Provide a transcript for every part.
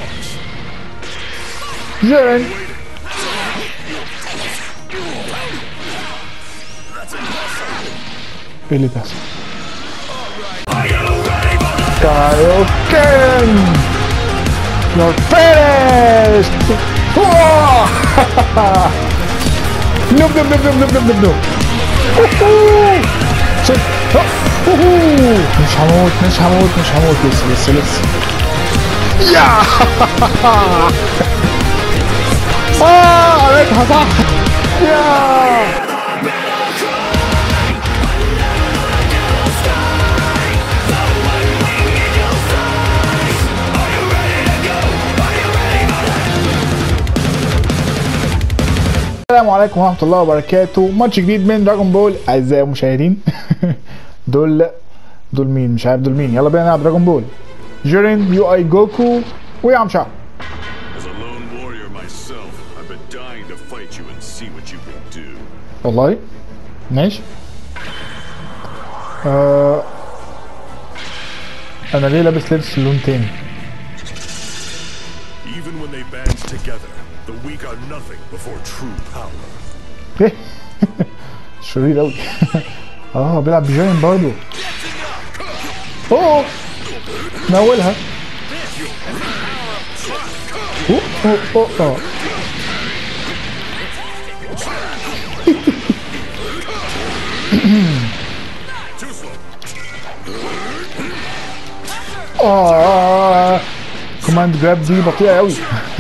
جيرين ايه اللي بيحصل؟ كايوكن You're finished! نوب نوب نوب نوب نوب نوب نوب شد أوه. مش هموت مش هموت مش هموت لسه لسه لسه يا اه قريتها صح يا السلام عليكم ورحمة الله وبركاته ماتش جديد من دراجون بول أعزائي المشاهدين دول دول مين مش عارف دول مين يلا بينا نلعب دراجون بول جيرين يو اي جوكو ويامشا As a lone warrior myself, I've been dying to fight you and see what you can do. والله ماشي آه انا ليه لابس لبس لون تاني Even when they band together, the weak are nothing before true power. ايه شرير اوي اه بيلعب بجيرين برضه اوه ناولها اوه اوه اوه اوه Too slow. اه كوماند جراب دي بطيئة قوي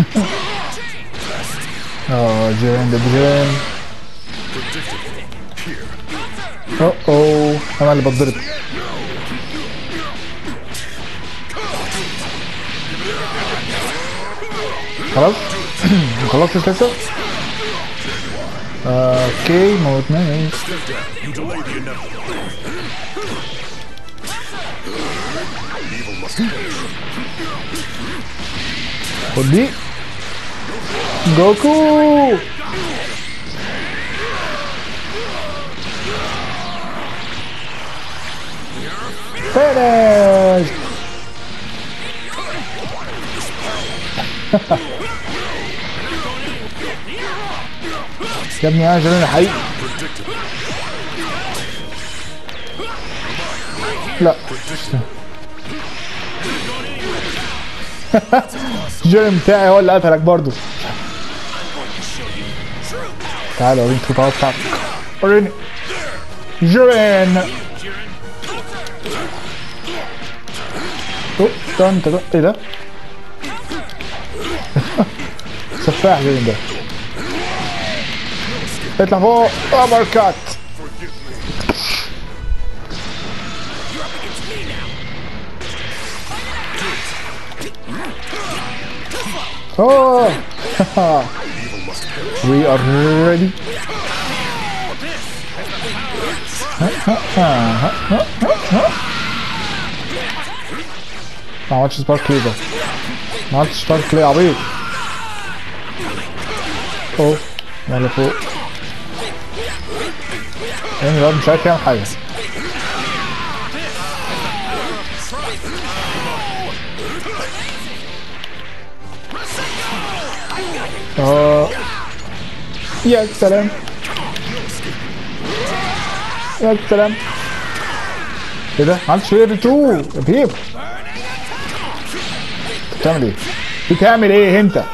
اه جيرين ده جيرين Predictable. Here. اوه اوه انا اللي بتضرب خلاص ما خلصتش لسه آه، اوكي موتناش Step down. You delay the inevitable. Evil must perish. خد دي جوكو فينيش يا ابني انا جنون حقيقي لا جيرين بتاعي هو اللي قتلك برضو تعال وريني القطعة بتاعتك وريني جيرين اوه ده انت ده ايه ده؟ سفاح جيرين ده اطلع فوق ابر كات Oh! we are ready. ما عملتش سبارك ليه ده؟ ما عملتش سبارك ليه يا عبيط؟ اوه يلا فوق يعني الواد مش عارف يعمل حاجة اه يا سلام يا سلام ايه ده؟ ما عملتش ايه تو يا بيب بتعمل ايه؟ بتعمل ايه انت؟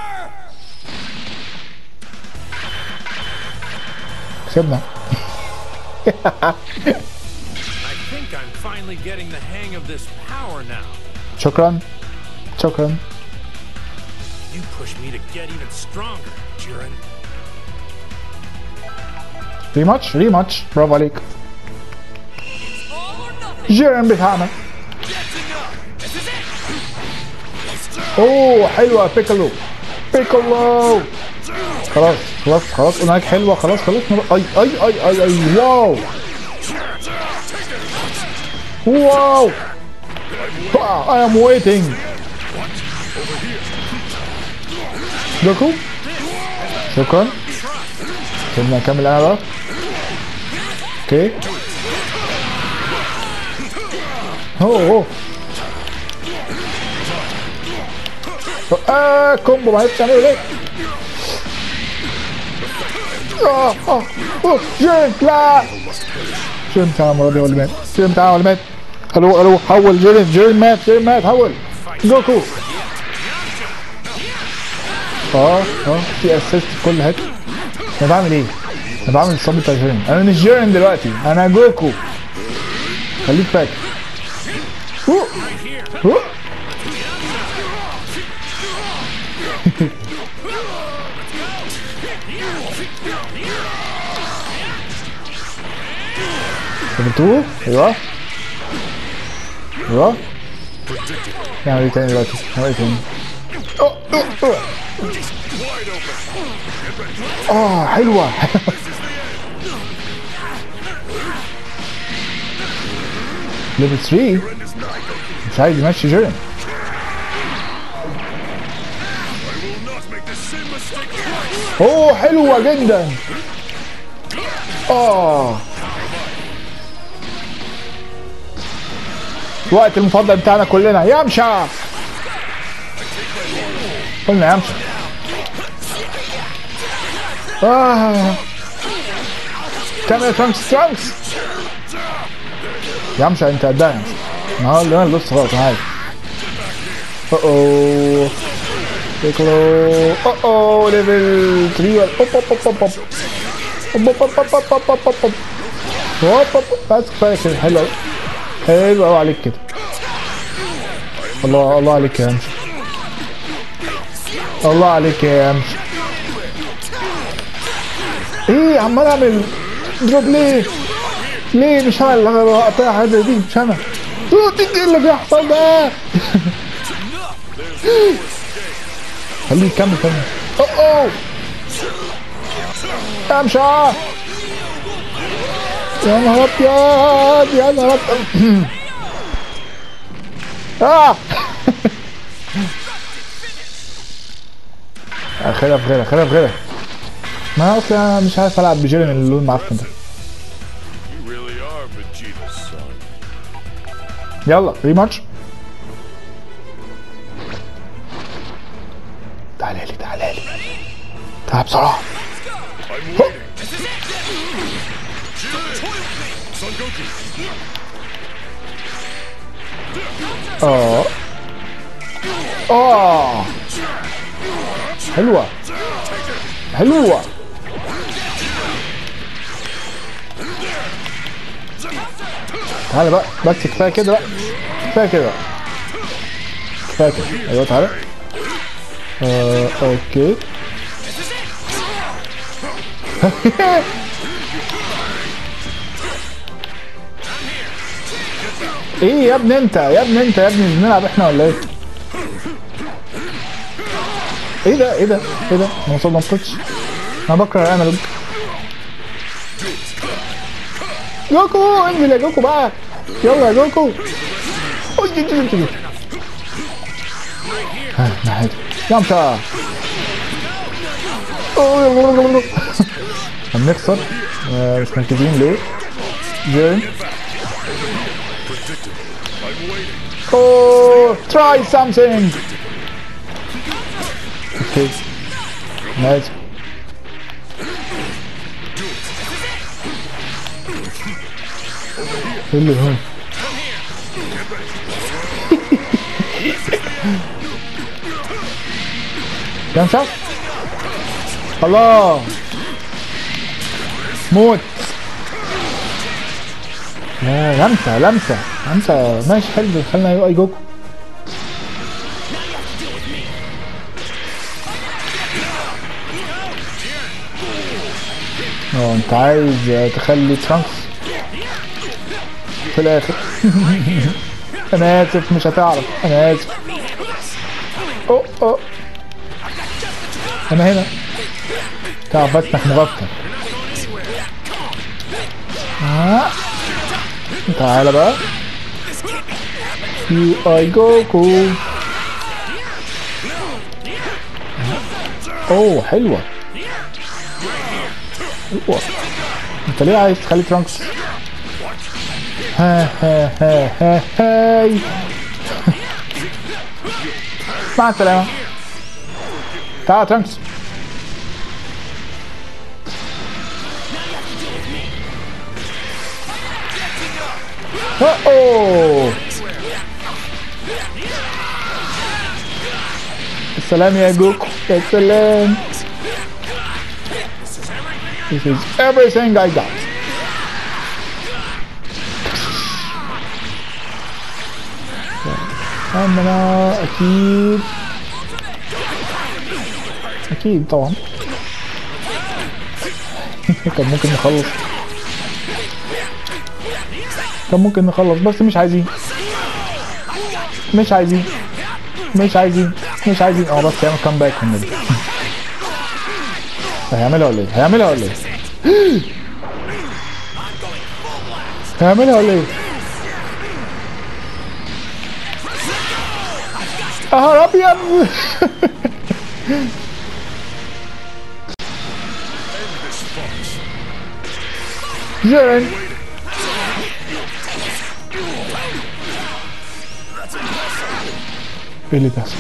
كسبنا I think I'm finally getting the hang of this power now. شكرا شكرا You push me to get even stronger, Jiren. ريماتش ريماتش برافو عليك جيرن بتاعنا اوه حلوه بيكولو بيكولو خلاص خلاص خلاص قلنا لك حلوه خلاص خلاص اي اي اي اي اي واو واو I am waiting جوكو شكرا سيبنا نكمل انا بقى اوكي اوه اوه اه كومبو ما عرفتش اعمله ليه اه اه اه جيرن لا جيرن بتاع المره دي هو اللي مات جيرن بتاعه هو اللي مات الو الو حول جيرن جيرن مات جيرن مات حول جوكو اه اه في اسيست في كل حته انا بعمل ايه؟ انا بعمل الصب بتاع جيرن انا مش جيرن دلوقتي انا جوكو خليك فاكر أوه. أوه. سمعتوه؟ ايوه ايوه نعمل ايه تاني دلوقتي؟ نعمل ايه تاني؟ أوه، أوه، أوه. اه حلوة ليفل 3 مش عايز يمشي جيرن will not make the same mistake twice. اوه حلوة جدا اه الوقت المفضل بتاعنا كلنا يمشى قلنا يمشى اه كاميرا ترانكس ترانكس يمشى انت قدها ما هو اللي انا اللي بص خلاص انا عارف اوه بيكلو اوه اوه ليفل 3 ولا اوب اوب اوب اوب اوب اوب اوب اوب اوب اوب اوب اوب اوب اوب بس كفايه كده حلو أوي. حلو قوي عليك كده الله الله عليك يا امشي الله عليك يا امشي ايه عمال اعمل دروب ليه ليه مش انا اللي قاطع حاجه دي مش انا أوه، دي دي اللي بيحصل ده خليه يكمل كمل اوه اوه امشي يا نهار ابيض يا نهار ابيض اه خليها في غيرها خليها في غيرها ما اصلا انا مش عارف العب بجيرين اللون المعفن ده You really are Vegeta's son. يلا ريماتش تعالى لي تعالى لي تعال بسرعه I'm waiting. Son Goku. اه اه حلوه حلوه تعالى بقى بس كفايه كده بقى كفايه كده بقى كفايه كده ايوه تعالى آه اوكي ايه يا ابني انت يا ابني انت يا ابني بنلعب احنا ولا ايه؟ ايه ده ايه ده ايه ده؟ ما وصل ما وصلتش انا بكره الانالوج جوكو انزل يا جوكو بقى يلا يا جوكو أوي، جي- جي- جي- جي. ها ناحيته يمشى هنخسر آه، مش مركزين ليه؟ جيرن Oh, try something. Okay. Nice. ايه اللي هون؟ كم شاف؟ الله موت يا لمسة لمسة لمسة ماشي حلو خلينا يو اي جوكو اه انت عايز تخلي ترانكس في الاخر انا اسف مش هتعرف انا اسف اوه اوه انا هنا تعرف بس انك مغفل آه. تعالى بقى يو اي جوكو اوه حلوة حلوة انت ليه عايز تخلي ترانكس ها ها ها ها هاي مع السلامة تعال ترانكس اوه السلام يا جوكو يا سلام This is everything I got أنا أكيد أكيد طبعا كان ممكن نخلص كان ممكن نخلص بس مش عايزين مش عايزين مش عايزين مش عايزين اه بس يعمل كام باك النبي هيعملها ولا ايه؟ هيعملها ولا ايه؟ هيعملها ولا ايه؟ نهار ابيض جيرن ايه اللي بيحصل؟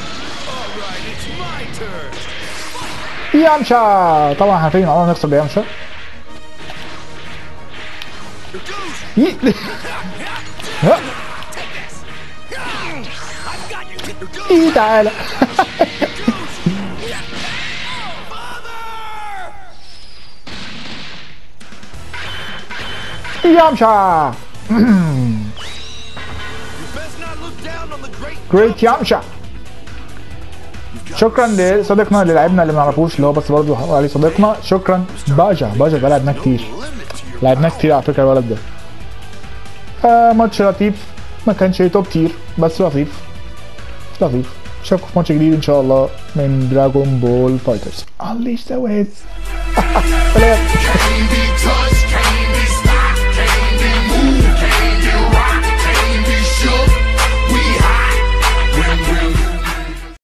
يامشا طبعا عارفين عمرنا نخسر بيامشا ي- ها. ايه تعالى يامشا Best not look down on the great جريت يامشا شكرا لصديقنا اللي لعبنا اللي ما نعرفوش اللي هو بس برضه عليه صديقنا شكرا باجا باجا ده لعبناه كتير لعبناه كتير على فكره الولد ده آه ماتش لطيف ما كانش توب تير بس لطيف لطيف اشوفكم في ماتش جديد ان شاء الله من دراجون بول فايترز unleash the waves سلام